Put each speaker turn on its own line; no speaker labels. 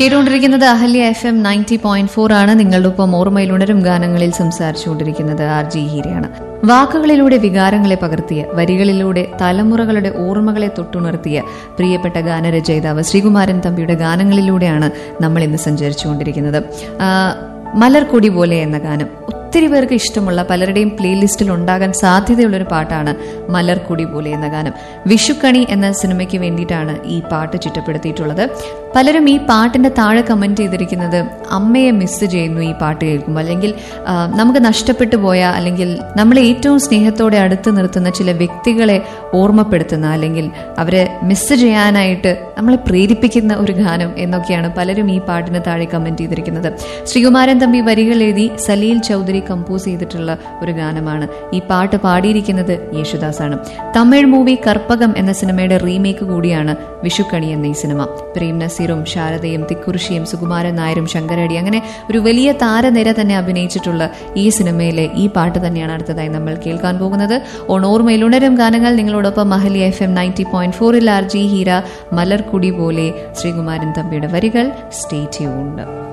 കേട്ടുകൊണ്ടിരിക്കുന്നത് Ahalya F M ninety point four ആണ് നിങ്ങളുടെ ഒപ്പം ഓർമ്മയിലുണരും ഗാനങ്ങളിൽ സംസാരിച്ചുകൊണ്ടിരിക്കുന്നത് ആർ ജി ഹീരയാണ് വാക്കുകളിലൂടെ വികാരങ്ങളെ പകർത്തിയ വരികളിലൂടെ തലമുറകളുടെ ഓർമ്മകളെ തൊട്ടുണർത്തിയ പ്രിയപ്പെട്ട ഗാനരചയിതാവ് ശ്രീകുമാരൻ തമ്പിയുടെ ഗാനങ്ങളിലൂടെയാണ് നമ്മൾ ഇന്ന് സഞ്ചരിച്ചുകൊണ്ടിരിക്കുന്നത് ആ, മലർക്കൊടി പോലെ എന്ന ഗാനം ഒത്തിരി പേർക്ക് ഇഷ്ടമുള്ള പലരുടെയും പ്ലേലിസ്റ്റിൽ ഉണ്ടാകാൻ സാധ്യതയുള്ളൊരു പാട്ടാണ് മലർക്കൊടി പോലെ എന്ന ഗാനം വിഷുക്കണി എന്ന സിനിമയ്ക്ക് വേണ്ടിയിട്ടാണ് ഈ പാട്ട് ചിട്ടപ്പെടുത്തിയിട്ടുള്ളത് പലരും ഈ പാട്ടിന്റെ താഴെ കമന്റ് ചെയ്തിരിക്കുന്നത് അമ്മയെ മിസ് ചെയ്യുന്നു ഈ പാട്ട് കേൾക്കുമ്പോൾ അല്ലെങ്കിൽ ആ, നമുക്ക് നഷ്ടപ്പെട്ടു പോയ അല്ലെങ്കിൽ നമ്മളെ ഏറ്റവും സ്നേഹത്തോടെ അടുത്ത് നിർത്തുന്ന ചില വ്യക്തികളെ ഓർമ്മപ്പെടുത്തുന്ന അല്ലെങ്കിൽ അവരെ മിസ് ചെയ്യാനായിട്ട് നമ്മളെ പ്രേരിപ്പിക്കുന്ന ഒരു ഗാനം എന്നൊക്കെയാണ് പലരും ഈ പാട്ടിന് താഴെ കമന്റ് ചെയ്തിരിക്കുന്നത് ശ്രീകുമാരൻ തമ്പി വരികൾ എഴുതി സലീൽ ചൗധരി കമ്പോസ് ചെയ്തിട്ടുള്ള ഒരു ഗാനമാണ് ഈ പാട്ട് പാടിയിരിക്കുന്നത് യേശുദാസാണ് തമിഴ് മൂവി കർപ്പകം എന്ന സിനിമയുടെ റീമേക്ക് കൂടിയാണ് വിഷുക്കണി എന്ന ഈ സിനിമ പ്രേം നസീറും ശാരദയും തിക്കുറിശിയും സുകുമാരൻ നായരും ശങ്കരടി അങ്ങനെ ഒരു വലിയ താരനിര തന്നെ അഭിനയിച്ചിട്ടുള്ള ഈ സിനിമയിലെ ഈ പാട്ട് തന്നെയാണ് അടുത്തതായി നമ്മൾ കേൾക്കാൻ പോകുന്നത് ഓണോർമയിൽ ഉണരും ഗാനങ്ങൾ നിങ്ങളോടൊപ്പം മഹലി എഫ് എം നയൻറ്റി പോയിന്റ് ഫോറിൽ ആർ ജി ഹീര മലർക്കുടി പോലെ ശ്രീകുമാരൻ തമ്പിയുടെ വരികൾ സ്റ്റേ ട്യൂൺഡ്